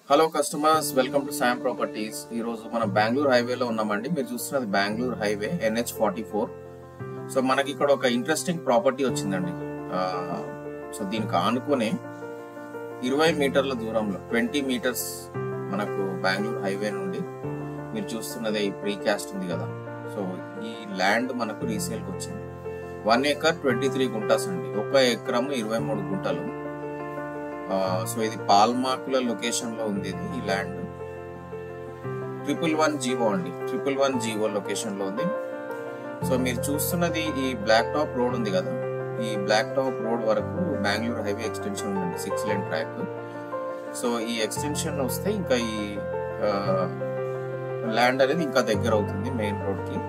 hello customers welcome to Sam properties ఈ రోజు మనం బెంగళూరు హైవేలో ఉన్నామండి మీరు చూస్తున్నది Bengaluru highway NH forty four so మనకి ఇక్కడ ఒక ఇంట్రెస్టింగ్ ప్రాపర్టీ వచ్చిందండి ఆ, సో దీనికి ఆనుకునే ఇరవై మీటర్ల దూరంలో ట్వంటీ మీటర్స్ మనకు బెంగళూరు హైవే నుండి మీరు చూస్తున్నదే ఈ ప్రీ క్యాస్ట్ ఉంది కదా సో ఈ ల్యాండ్ మనకు రీసేల్కి వచ్చింది one acre twenty three guntas అండి ఒక ఎకరము ఇరవై మూడు గుంటలు ఆ, సో ఇది పాల్మాకుల లొకేషన్ లో ఉంది ఇది ఈ ల్యాండ్ ట్రిపుల్ వన్ జీవో అండి ట్రిపుల్ వన్ జీవో లొకేషన్ లో ఉంది సో మీరు చూస్తున్నది ఈ బ్లాక్ టాప్ రోడ్ ఉంది కదా ఈ బ్లాక్ టాప్ రోడ్ వరకు బెంగళూరు హైవే ఎక్స్టెన్షన్ ఉందండి సిక్స్ లైన్ ట్రాక్ సో ఈ ఎక్స్టెన్షన్ వస్తే ఇంకా ఈ ల్యాండ్ అనేది ఇంకా దగ్గర అవుతుంది మెయిన్ రోడ్ కి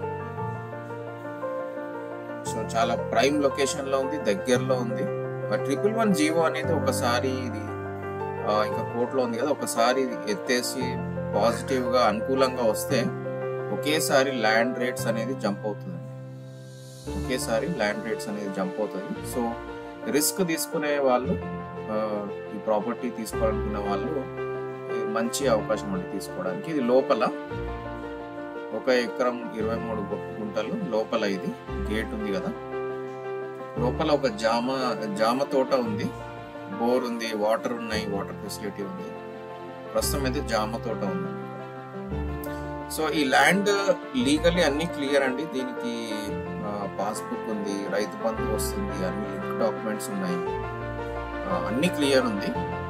సో చాలా ప్రైమ్ లొకేషన్ లో ఉంది దగ్గరలో ఉంది ట్రిపుల్ వన్ జీవో అనేది ఒకసారి ఇది ఆ, ఇంకా కోర్టులో ఉంది కదా ఒకసారి ఇది ఎత్తేసి పాజిటివ్ గా అనుకూలంగా వస్తే ఒకేసారి ల్యాండ్ రేట్స్ అనేది జంప్ అవుతుంది ఒకేసారి ల్యాండ్ రేట్స్ అనేది జంప్ అవుతుంది సో రిస్క్ తీసుకునే వాళ్ళు ఆ, ఈ ప్రాపర్టీ తీసుకోవాలనుకునే వాళ్ళు ఇది మంచి అవకాశం అండి తీసుకోవడానికి ఇది లోపల ఒక ఎకరం ఇరవై మూడు గుంటలు లోపల ఇది గేట్ ఉంది కదా లోపల ఒక జామ జామ తోట ఉంది బోర్ ఉంది వాటర్ ఉన్నాయి వాటర్ ఫెసిలిటీ ఉంది ప్రస్తుతం అయితే జామ తోట ఉంది సో ఈ ల్యాండ్ లీగల్లీ అన్ని క్లియర్ అండి దీనికి పాస్బుక్ ఉంది రైతు బంధు వస్తుంది అన్ని లింక్ డాక్యుమెంట్స్ ఉన్నాయి ఆ, అన్ని క్లియర్ ఉంది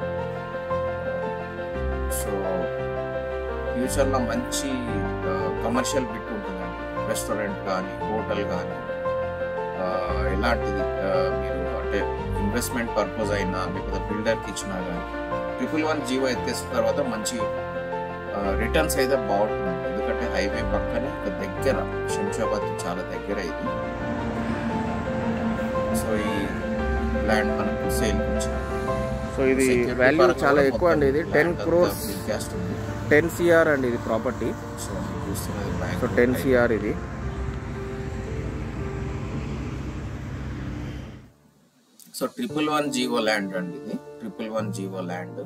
సో ఫ్యూచర్ లో మంచి కమర్షియల్ బిట్ ఉంటుందండి రెస్టారెంట్ కానీ హోటల్ కానీ ఎలాంటిది ఆ, మీరు అంటే ఇన్వెస్ట్మెంట్ పర్పస్ అయినా లేకపోతే బిల్డర్ కి ఇచ్చినా కానీ ట్రిపుల్ వన్ జీవో ఎత్తేసిన తర్వాత మంచి రిటర్న్స్ అయితే బాగుంటుంది ఎందుకంటే హైవే పక్కనే ఒక దగ్గర శంషాబాద్ కి చాలా దగ్గర ఇది సో ఈ ల్యాండ్ మనకు సేల్ వచ్చింది సో ఇది వాల్యూ చాలా ఎక్కువ అండి ఇది టెన్ క్రోర్స్ టెన్ సిఆర్ అండి ఇది ప్రాపర్టీ సో మీరు చూస్తున్నది సో బ్యాంక్ టెన్ సిఆర్ ఇది so triple one GO land అండి ఇది triple one GO land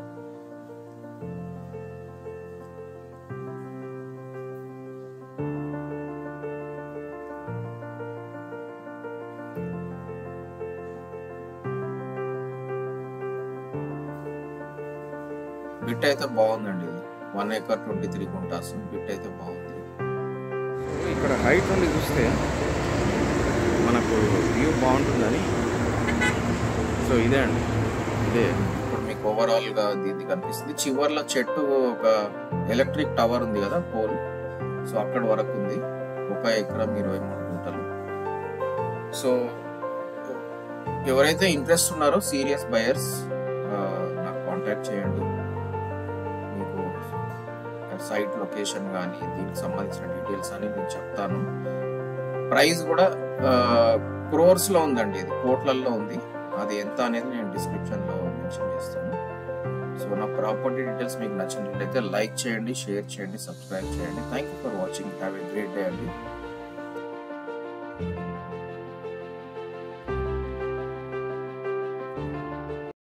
bit అయితే బాగుందండి ఇది one acre twenty three guntas bit అయితే బాగుంది సో ఇక్కడ హైట్ నుండి చూస్తే మనకు వ్యూ బాగుంటుందని సో ఇదే అండి ఇదే ఇప్పుడు మీకు ఓవరాల్ గా ఇది కనిపిస్తుంది చివర్లో చెట్టు ఒక ఎలక్ట్రిక్ టవర్ ఉంది కదా పోల్ సో అక్కడ వరకు ఉంది ఒక ఎకరం ఇరవై మూడు గుంటలు సో ఎవరైతే ఇంట్రెస్ట్ ఉన్నారో సీరియస్ బయర్స్ నాకు కాంటాక్ట్ చేయండి మీకు సైట్ లొకేషన్ కానీ దీనికి సంబంధించిన డీటెయిల్స్ అని నేను చెప్తాను ప్రైస్ కూడా క్రోర్స్ లో ఉందండి ఇది కోట్లల్లో ఉంది అది ఎంత అనేది నేను డిస్క్రిప్షన్ లో మెన్షన్ చేస్తాను సో నా ప్రాపర్టీ డీటెయిల్స్ మీకు నచ్చినట్లయితే లైక్ చేయండి షేర్ చేయండి సబ్స్క్రైబ్ చేయండి thank you for watching have a great day అండి